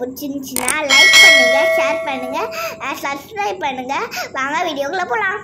பிடிச்சிருந்துச்சுன்னா லைக் பண்ணுங்க ஷேர் பண்ணுங்க சப்ஸ்கிரைப் பண்ணுங்க வாங்க வீடியோக்குள்ள போகலாம்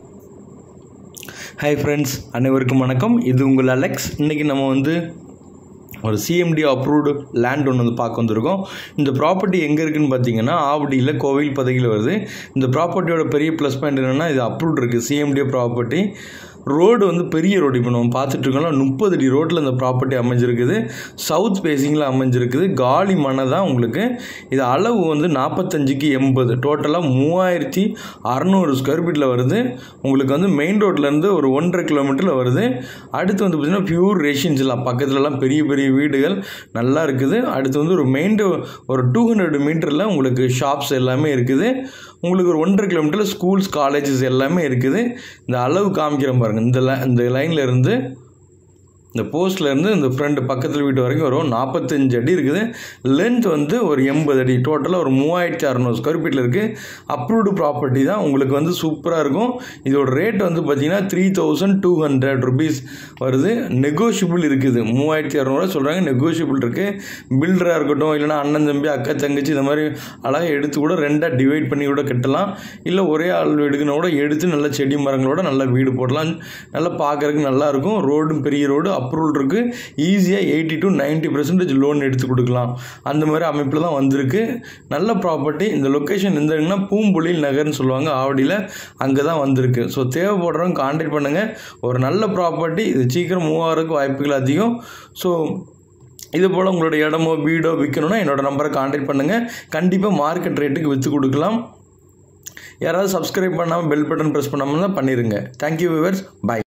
ஹாய் ஃப்ரெண்ட்ஸ் அனைவருக்கும் வணக்கம் இது உங்கள் அலெக்ஸ் இன்றைக்கி நம்ம வந்து ஒரு சிஎம்டி அப்ரூவ்டு லேண்ட் ஒன்று வந்து பார்க்க வந்திருக்கோம் இந்த ப்ராப்பர்ட்டி எங்கே இருக்குன்னு பார்த்தீங்கன்னா ஆவடியில் கோவில் பதவியில் வருது இந்த ப்ராப்பர்ட்டியோட பெரிய ப்ளஸ் பாயிண்ட் என்னென்னா இது அப்ரூவ்ட் இருக்குது சிஎம்டி ப்ராப்பர்ட்டி ரோடு வந்து பெரிய ரோடு இப்போ நம்ம பார்த்துட்டு இருக்கோம்ல முப்பது அடி ரோட்டில் இந்த ப்ராப்பர்ட்டி அமைஞ்சிருக்குது சவுத் ஃபேஸிங்கில் அமைஞ்சிருக்குது காலி மனை தான் உங்களுக்கு இது அளவு வந்து நாற்பத்தஞ்சுக்கு எண்பது டோட்டலாக மூவாயிரத்தி அறநூறு ஸ்கொயர் ஃபீட்டில் வருது உங்களுக்கு வந்து மெயின் ரோட்லேருந்து ஒரு ஒன்றரை கிலோமீட்டரில் வருது அடுத்து வந்து பார்த்திங்கன்னா பியூர் ரெசிடென்ஷியல் பக்கத்துலலாம் பெரிய பெரிய வீடுகள் நல்லா இருக்குது அடுத்து வந்து ஒரு மெயின் ஒரு டூ ஹண்ட்ரட் மீட்டரில் உங்களுக்கு ஷாப்ஸ் எல்லாமே இருக்குது உங்களுக்கு ஒரு ஒன்றரை கிலோமீட்டரில் ஸ்கூல்ஸ் காலேஜஸ் எல்லாமே இருக்குது இந்த அளவு காமிக்கிறேன் பாருங்கள் இந்த லை இந்த லைனில் இருந்து இந்த போஸ்ட்லேருந்து இந்த ஃப்ரண்ட் பக்கத்தில் வீட்டு வரைக்கும் வரும் நாற்பத்தஞ்சு அடி இருக்குது லென்த் வந்து ஒரு எண்பது அடி டோட்டலாக ஒரு மூவாயிரத்தி அறநூறு ஸ்கொயர் ஃபீட்டில் இருக்குது அப்ரூவ்டு ப்ராப்பர்ட்டி தான் உங்களுக்கு வந்து சூப்பராக இருக்கும் இதோட ரேட் வந்து பார்த்தீங்கன்னா three thousand two hundred rupees வருது நெகோஷியபிள் இருக்குது மூவாயிரத்தி அறநூறுவா சொல்கிறாங்க நெகோஷியபிள் இருக்குது பில்டராக இருக்கட்டும் இல்லைனா அண்ணன் தம்பி அக்கா தங்கச்சி இந்த மாதிரி அழகாக எடுத்து கூட ரெண்டாக டிவைட் பண்ணி கூட கட்டலாம் இல்லை ஒரே ஆள் வீடுக்குன்னா கூட எடுத்து நல்ல செடி மரங்களோட நல்ல வீடு போடலாம் நல்லா பார்க்குறதுக்கு நல்லாயிருக்கும் ரோடும் பெரிய ரோடு அப்ரூவல் இருக்குது ஈஸியாக eighty to ninety percentage loan எடுத்து கொடுக்கலாம் அந்த மாதிரி அமைப்பில் தான் வந்திருக்கு நல்ல ப்ராப்பர்ட்டி இந்த லொக்கேஷன் எந்த இடம்னா பூம்புலில் நகர்னு சொல்லுவாங்க ஆவடியில் அங்கே தான் வந்திருக்கு ஸோ தேவைப்படுறவங்க கான்டாக்ட் பண்ணுங்கள் ஒரு நல்ல ப்ராப்பர்ட்டி இது சீக்கிரம் மூவ் ஆகிறதுக்கு வாய்ப்புகள் அதிகம் ஸோ இது போல் உங்களோட இடமோ வீடோ விற்கணும்னா என்னோட நம்பரை கான்டாக்ட் பண்ணுங்கள் கண்டிப்பாக மார்க்கெட் ரேட்டுக்கு விற்று கொடுக்கலாம் யாராவது சப்ஸ்கிரைப் பண்ணாமல் பெல் பட்டன் ப்ரெஸ் பண்ணாமல் தான் பண்ணிடுங்க தேங்க்யூ விவர்ஸ் பை